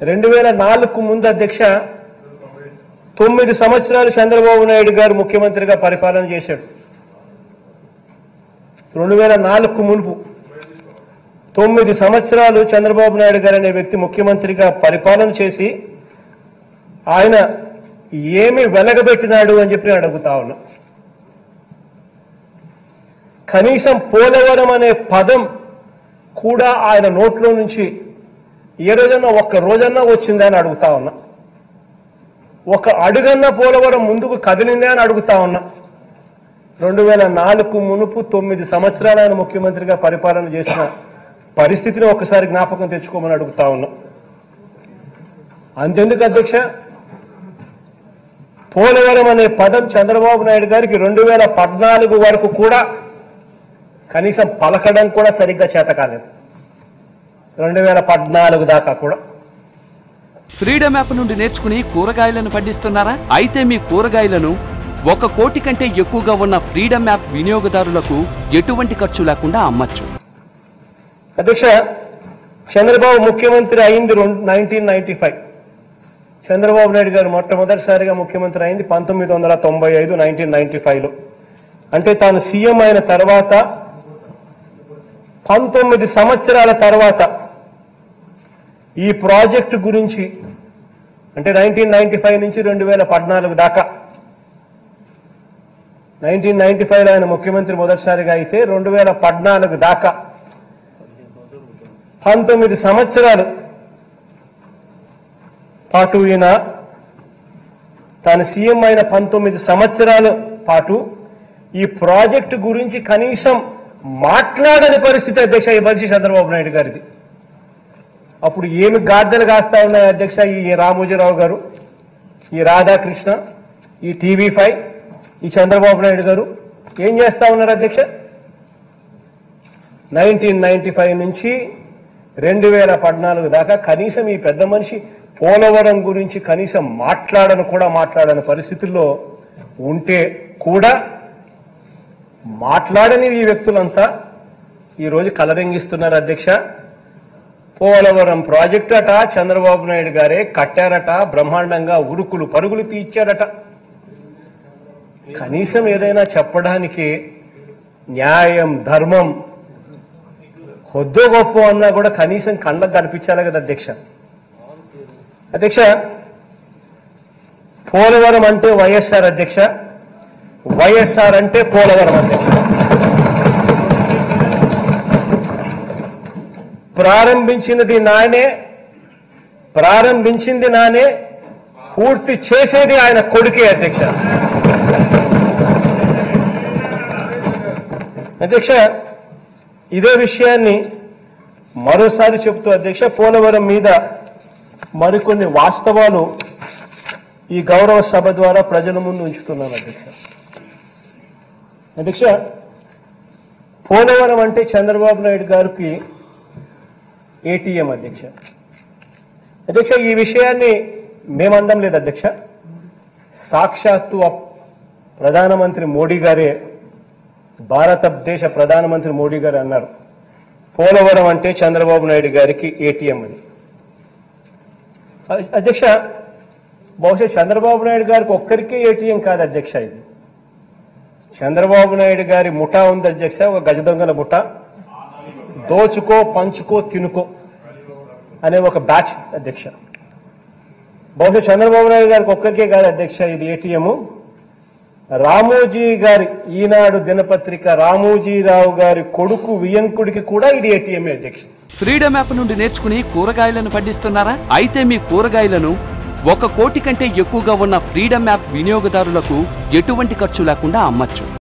రెండు వేల నాలుగుకు ముందు అధ్యక్ష తొమ్మిది సంవత్సరాలు చంద్రబాబు నాయుడు గారు ముఖ్యమంత్రిగా పరిపాలన చేశాడు రెండు వేల నాలుగుకు మునుపు తొమ్మిది సంవత్సరాలు చంద్రబాబు నాయుడు గారు అనే వ్యక్తి ముఖ్యమంత్రిగా పరిపాలన చేసి ఆయన ఏమి వెలగబెట్టినాడు అని చెప్పి నేను అడుగుతా ఉన్నా కనీసం పోలవరం అనే పదం కూడా ఆయన నోట్లో నుంచి ఏ రోజన్నా ఒక్క రోజన్నా వచ్చిందా అని అడుగుతా ఉన్నా ఒక అడుగన్న పోలవరం ముందుకు కదిలిందే అని అడుగుతా ఉన్నా రెండు వేల నాలుగు మునుపు తొమ్మిది సంవత్సరాలు ఆయన ముఖ్యమంత్రిగా పరిపాలన చేసిన పరిస్థితిని ఒకసారి జ్ఞాపకం తెచ్చుకోమని అడుగుతా ఉన్నా అంతెందుకు అధ్యక్ష పోలవరం అనే పదం చంద్రబాబు నాయుడు గారికి రెండు వేల పద్నాలుగు వరకు కూడా కనీసం పలకడం కూడా సరిగ్గా చేత కాలేదు రెండు వేల పద్నాలుగు దాకా కూడా ఫ్రీడమ్ యాప్ నుండి నేర్చుకుని కూరగాయలను పండిస్తున్నారా అయితే మీ కూరగాయలను ఒక కోటి కంటే ఎక్కువగా ఉన్న ఫ్రీడమ్ యాప్ వినియోగదారులకు ఎటువంటి ఖర్చు లేకుండా అమ్మచ్చు అధ్యక్ష చంద్రబాబు ముఖ్యమంత్రి అయింది nineteen ninety five Chandrababu Naidu garu మొట్టమొదటిసారిగా ముఖ్యమంత్రి అయింది పంతొమ్మిది వందల తొంభై ఐదు నైన్టీన్ నైన్టీ ఫైవ్లో అంటే తాను సీఎం అయిన తర్వాత పంతొమ్మిది సంవత్సరాల తర్వాత ఈ ప్రాజెక్టు గురించి అంటే నైన్టీన్ నైన్టీ ఫైవ్ నుంచి రెండు వేల పద్నాలుగు దాకా నైన్టీన్ నైన్టీ ఫైవ్లో ఆయన ముఖ్యమంత్రి మొదటిసారిగా అయితే రెండు వేల పద్నాలుగు దాకా పంతొమ్మిది సంవత్సరాలు పాటు ఈయన తాను సీఎం అయిన పంతొమ్మిది సంవత్సరాల పాటు ఈ ప్రాజెక్టు గురించి కనీసం మాట్లాడని పరిస్థితి అధ్యక్ష ఈ మనిషి చంద్రబాబు నాయుడు గారిది అప్పుడు ఏమి గాద్దలు కాస్తా ఉన్నాయి అధ్యక్ష ఈ రామోజీరావు గారు ఈ రాధాకృష్ణ ఈ టీవీ ఫైవ్ ఈ చంద్రబాబు నాయుడు గారు ఏం చేస్తా ఉన్నారు అధ్యక్ష నైన్టీన్ నైన్టీ ఫైవ్ నుంచి రెండు వేల పద్నాలుగు దాకా కనీసం ఈ పెద్ద మనిషి పోలవరం గురించి కనీసం మాట్లాడను కూడా మాట్లాడని పరిస్థితుల్లో ఉంటే కూడా మాట్లాడని ఈ వ్యక్తులంతా ఈరోజు కలరింగిస్తున్నారు అధ్యక్ష పోలవరం ప్రాజెక్టు అట చంద్రబాబు నాయుడు గారే కట్టారట బ్రహ్మాండంగా ఉరుకులు పరుగులు తీర్చారట కనీసం ఏదైనా చెప్పడానికి న్యాయం ధర్మం హొద్దో గొప్ప అన్నా కూడా కనీసం కళ్ళకు కనిపించాలి కదా అధ్యక్ష అధ్యక్ష పోలవరం అంటే వైఎస్ఆర్ అధ్యక్ష వైఎస్ఆర్ అంటే పోలవరం అధ్యక్ష ప్రారంభించినది నానే ప్రారంభించింది నానే పూర్తి చేసేది ఆయన కొడుకే అధ్యక్ష అధ్యక్ష ఇదే విషయాన్ని మరోసారి చెప్తూ అధ్యక్ష పోలవరం మీద మరికొన్ని వాస్తవాలు ఈ గౌరవ సభ ద్వారా ప్రజల ముందు ఉంచుతున్నాను అధ్యక్ష అధ్యక్ష పోలవరం అంటే చంద్రబాబు నాయుడు గారికి ఏటీఎం అధ్యక్ష అధ్యక్ష ఈ విషయాన్ని మేమండం లేదు అధ్యక్ష సాక్షాత్తు ఆ ప్రధానమంత్రి మోడీ గారే భారతదేశ ప్రధానమంత్రి మోడీ గారు అన్నారు పోలవరం అంటే చంద్రబాబు నాయుడు గారికి ఏటీఎం అని అ- అధ్యక్ష బహుశా చంద్రబాబు నాయుడు గారికి ఒక్కరికే ఏటీఎం కాదు అధ్యక్ష ఇది చంద్రబాబు నాయుడు గారి ముఠా ఉంది అధ్యక్ష ఒక గజ దొంగల ముఠా దోచుకో పంచుకో తినుకో అనే ఒక బ్యాచ్ అధ్యక్ష బహుశా చంద్రబాబు నాయుడు గారికి ఒక్కరికే కాదు అధ్యక్ష ఇది ఏటీఎం రామోజీ గారి ఈనాడు దినపత్రిక రామోజీరావు గారి కొడుకు వియంకుడికి కూడా ఇది ఏటీఎం అధ్యక్ష ఫ్రీడమ్ యాప్ నుండి నేర్చుకుని కూరగాయలను పండిస్తున్నారా అయితే మీ కూరగాయలను ఒక కోటి కంటే ఎక్కువగా ఉన్న ఫ్రీడమ్ యాప్ వినియోగదారులకు ఎటువంటి ఖర్చు లేకుండా అమ్మచ్చు